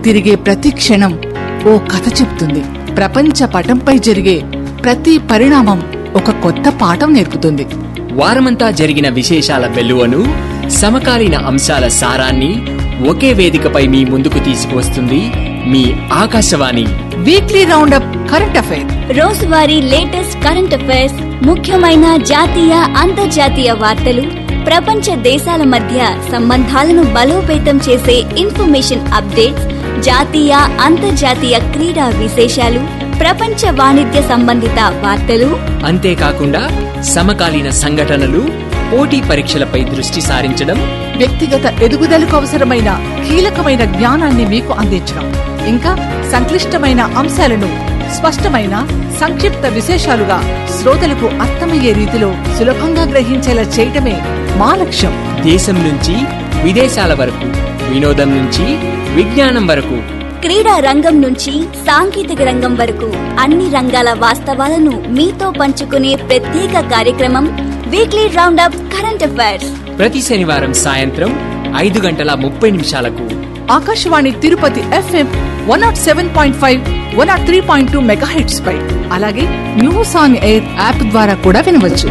తిరిగే ప్రతి క్షణం ఓ కథ చెప్తుంది ప్రపంచ పటంపై జరిగే ప్రతి పరిణామం ఒక కొత్త పాఠం నేర్పుతుంది వారమంతా జరిగిన విశేషాల వెలువను సమకాలీన అంశాల సారాన్ని ఒకే వేదికపై మీ ముందుకు తీసుకువస్తుంది మీ Akashvani weekly roundup current affair రోజువారీ లేటెస్ట్ కరెంట్ అఫైర్స్ ముఖ్యమైన జాతీయ అంతర్జాతీయ వార్తలు ప్రపంచ దేశాల మధ్య సంబంధాలను బలోపేతం చేసే ఇన్ఫర్మేషన్ అప్డేట్స్ జాతీయ అంతర్జాతీయ క్రీడా విశేషాలు ప్రపంచ వాణిజ్య సంబంధిత వార్తలు అంతేకాకుండా సమకాలీన సంఘటనలు పోటీ పరీక్షలపై దృష్టి సారించడం వ్యక్తిగత ఎదుగుదలకు అవసరమైన కీలకమైన జ్ఞానాన్ని మీకు అందించడం ఇంకా సంక్లిష్టమైన అంశాలను స్పష్టమైన సంక్షిప్త విశేషాలుగా శ్రోతలకు అర్థమయ్యే రీతిలో సులభంగా గ్రహించేలా చేయటమే మా లక్ష్యం దేశం నుంచి విదేశాల వరకు వినోదం నుంచి విజ్ఞానం వరకు క్రీడా రంగం నుంచి సాంకేతిక రంగం వరకు అన్ని రంగాల వాస్తవాలను మీతో పంచుకునే ప్రత్యేక కార్యక్రమం వీక్లీ రౌండప్ కరెంట్ అఫైర్స్ ప్రతి శనివారం సాయంత్రం ఐదు గంటల ముప్పై నిమిషాలకు Akashvani Tirupati FM one naught seven point five one naught three point two megahertz పై అలాగే న్యూస్ ఆన్ ఎయిర్ యాప్ ద్వారా కూడా వినవచ్చు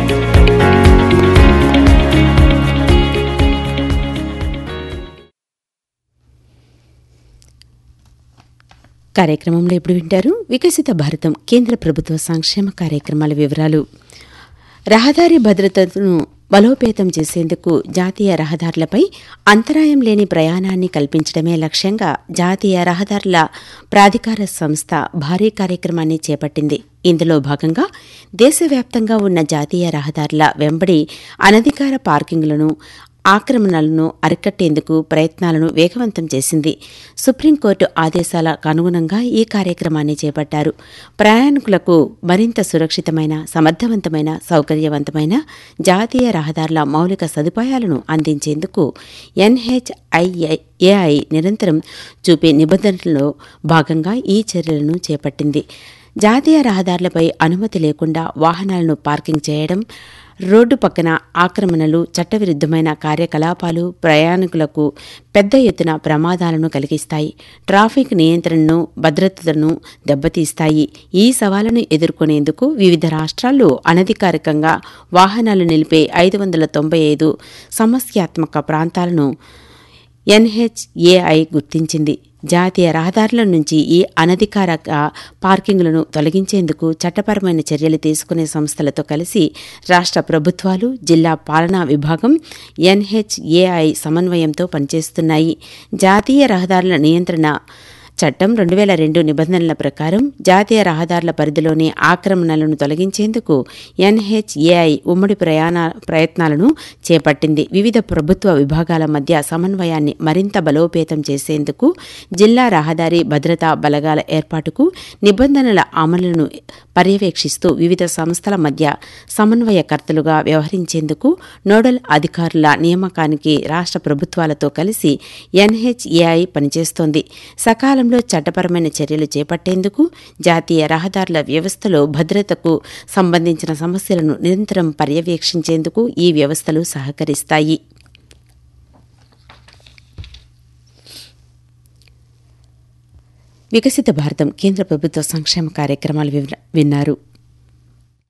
కార్యక్రమంలో ఇప్పుడు వింటారు వికసిత భారతం కేంద్ర ప్రభుత్వ సంక్షేమ కార్యక్రమాల వివరాలు రహదారి భద్రతను బలోపేతం చేసేందుకు జాతీయ రహదారులపై అంతరాయం లేని ప్రయాణాన్ని కల్పించడమే లక్ష్యంగా జాతీయ రహదారుల ప్రాధికార సంస్థ భారీ కార్యక్రమాన్ని చేపట్టింది ఇందులో భాగంగా దేశవ్యాప్తంగా ఉన్న జాతీయ రహదారుల వెంబడి అనధికార పార్కింగ్లను ఆక్రమణలను అరికట్టేందుకు ప్రయత్నాలను వేగవంతం చేసింది సుప్రీంకోర్టు ఆదేశాలకు అనుగుణంగా ఈ కార్యక్రమాన్ని చేపట్టారు ప్రయాణికులకు మరింత సురక్షితమైన సమర్థవంతమైన సౌకర్యవంతమైన జాతీయ రహదారుల మౌలిక సదుపాయాలను అందించేందుకు ఎన్హెచ్ఐఏఐ నిరంతరం చూపే నిబంధనలలో భాగంగా ఈ చర్యలను చేపట్టింది జాతీయ రహదారులపై అనుమతి లేకుండా వాహనాలను పార్కింగ్ చేయడం రోడ్డు పక్కన ఆక్రమణలు చట్టవిరుద్ధమైన కార్యకలాపాలు ప్రయాణికులకు పెద్ద ఎత్తున ప్రమాదాలను కలిగిస్తాయి ట్రాఫిక్ నియంత్రణను భద్రతను దెబ్బతీస్తాయి ఈ సవాళ్లను ఎదుర్కొనేందుకు వివిధ రాష్ట్రాల్లో అనధికారికంగా వాహనాలు నిలిపే ఐదు వందల తొంభై ఐదు సమస్యాత్మక ప్రాంతాలను ఎన్హెచ్ఏఐ గుర్తించింది జాతీయ రహదారుల నుంచి ఈ అనధికారిక పార్కింగులను తొలగించేందుకు చట్టపరమైన చర్యలు తీసుకునే సంస్థలతో కలిసి రాష్ట్ర ప్రభుత్వాలు జిల్లా పాలనా విభాగం ఎన్హెచ్ఏఐ సమన్వయంతో పనిచేస్తున్నాయి జాతీయ రహదారుల నియంత్రణ చట్టం రెండు వేల రెండు నిబంధనల ప్రకారం జాతీయ రహదారుల పరిధిలోని ఆక్రమణలను తొలగించేందుకు ఎన్హెచ్ఏఐ ఉమ్మడి ప్రయాణ ప్రయత్నాలను చేపట్టింది వివిధ ప్రభుత్వ విభాగాల మధ్య సమన్వయాన్ని మరింత బలోపేతం చేసేందుకు జిల్లా రహదారి భద్రతా బలగాల ఏర్పాటుకు నిబంధనల అమలును పర్యవేక్షిస్తూ వివిధ సంస్థల మధ్య సమన్వయకర్తలుగా వ్యవహరించేందుకు నోడల్ అధికారుల నియామకానికి రాష్ట్ర ప్రభుత్వాలతో కలిసి ఎన్హెచ్ఏఐ పనిచేస్తోంది సకాలంలో చట్టపరమైన చర్యలు చేపట్టేందుకు జాతీయ రహదారుల వ్యవస్థలో భద్రతకు సంబంధించిన సమస్యలను నిరంతరం పర్యవేక్షించేందుకు ఈ వ్యవస్థలు సహకరిస్తాయి వికసిత భారతం కేంద్ర ప్రభుత్వ సంక్షేమ కార్యక్రమాలు వివర- విన్నారు